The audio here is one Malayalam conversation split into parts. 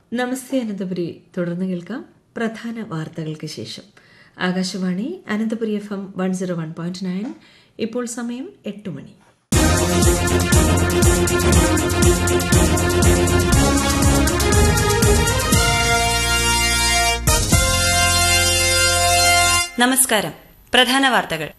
നമസ്തേ അനന്തപുരി തുടർന്ന് കേൾക്കാം പ്രധാന വാർത്തകൾക്ക് ശേഷം Akashvani Ananthapuri F M one zero one point nine ഇപ്പോൾ സമയം എട്ട് മണി നമസ്കാരം പ്രധാന വാർത്തകൾ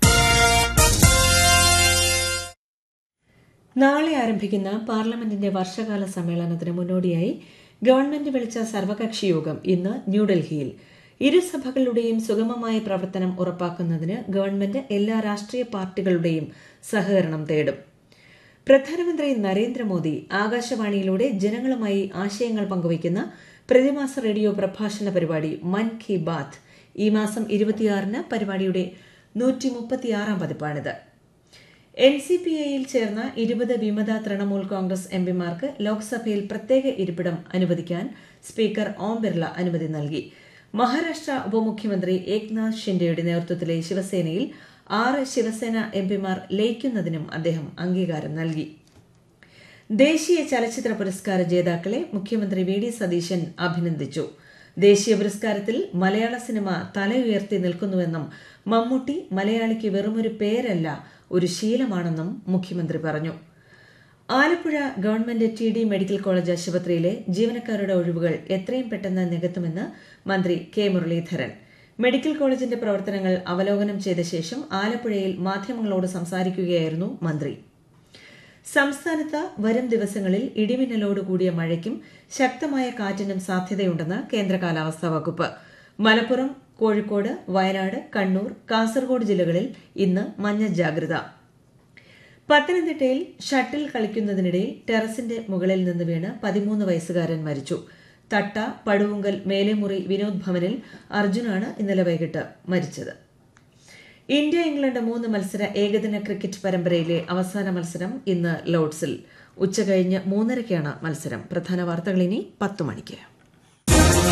നാളെ ആരംഭിക്കുന്ന പാർലമെന്റിന്റെ വർഷകാല സമ്മേളനത്തിന് മുന്നോടിയായി ഗവൺമെന്റ് വിളിച്ച സർവകക്ഷി യോഗം ഇന്ന് ന്യൂഡൽഹിയിൽ ഇരുസഭകളുടെയും സുഗമമായ പ്രവർത്തനം ഉറപ്പാക്കുന്നതിന് ഗവൺമെന്റ് എല്ലാ രാഷ്ട്രീയ പാർട്ടികളുടെയും സഹകരണം തേടും പ്രധാനമന്ത്രി നരേന്ദ്രമോദി ആകാശവാണിയിലൂടെ ജനങ്ങളുമായി ആശയങ്ങൾ പങ്കുവയ്ക്കുന്ന പ്രതിമാസ റേഡിയോ പ്രഭാഷണ പരിപാടി മൻ കി ബാത്ത് ഈ മാസം ഇരുപത്തിയാറിന് പരിപാടിയുടെ നൂറ്റി മുപ്പത്തിയാറാം പതിപ്പാണിത് എൻ സി പി ഐയിൽ ചേർന്ന ഇരുപത് വിമത തൃണമൂൽ കോൺഗ്രസ് എംപിമാർക്ക് ലോക്സഭയിൽ പ്രത്യേക ഇരിപ്പിടം അനുവദിക്കാൻ സ്പീക്കർ ഓം ബിർള അനുമതി നൽകി മഹാരാഷ്ട്ര ഉപമുഖ്യമന്ത്രി ഏക്നാഥ് ഷിൻഡെയുടെ നേതൃത്വത്തിലെ ശിവസേനയിൽ ആറ് ശിവസേന എംപിമാർ ലയിക്കുന്നതിനും അദ്ദേഹം അംഗീകാരം നൽകി ദേശീയ ചലച്ചിത്ര പുരസ്കാര ജേതാക്കളെ മുഖ്യമന്ത്രി വി ഡി സതീശൻ അഭിനന്ദിച്ചു ദേശീയ പുരസ്കാരത്തിൽ മലയാള സിനിമ തല ഉയർത്തി നിൽക്കുന്നുവെന്നും മമ്മൂട്ടി മലയാളിക്ക് വെറുമൊരു പേരല്ല ഒരു ശീലമാണെന്നും മുഖ്യമന്ത്രി പറഞ്ഞു Alappuzha government T D medical college ആശുപത്രിയിലെ ജീവനക്കാരുടെ ഒഴിവുകൾ എത്രയും പെട്ടെന്ന് നികത്തുമെന്ന് മന്ത്രി കെ മുരളീധരൻ മെഡിക്കൽ കോളേജിന്റെ പ്രവർത്തനങ്ങൾ അവലോകനം ചെയ്ത ശേഷം ആലപ്പുഴയിൽ മാധ്യമങ്ങളോട് സംസാരിക്കുകയായിരുന്നു മന്ത്രി സംസ്ഥാനത്ത് വരും ദിവസങ്ങളിൽ ഇടിമിന്നലോട് കൂടിയ മഴയ്ക്കും ശക്തമായ കാറ്റിനും സാധ്യതയുണ്ടെന്ന് കേന്ദ്ര കാലാവസ്ഥാ വകുപ്പ് മലപ്പുറം കോഴിക്കോട് വയനാട് കണ്ണൂർ കാസർഗോഡ് ജില്ലകളിൽ ഇന്ന് മഞ്ഞ ജാഗ്രത പത്തനംതിട്ടയിൽ ഷട്ടിൽ കളിക്കുന്നതിനിടയിൽ ടെറസിന്റെ മുകളിൽ നിന്ന് വീണ് പതിമൂന്ന് വയസ്സുകാരൻ മരിച്ചു തട്ട പടുവുങ്കൽ മേലെമുറി വിനോദ് ഭവനിൽ അർജുനാണ് ഇന്നലെ വൈകിട്ട് മരിച്ചത് ഇന്ത്യ ഇംഗ്ലണ്ട് മൂന്ന് മത്സര ഏകദിന ക്രിക്കറ്റ് പരമ്പരയിലെ അവസാന മത്സരം ഇന്ന് ലോർഡ്സിൽ ഉച്ചകഴിഞ്ഞ് മൂന്നരയ്ക്കാണ് മത്സരം പ്രധാന വാർത്തകൾ ഇനി പത്ത് മണിക്ക്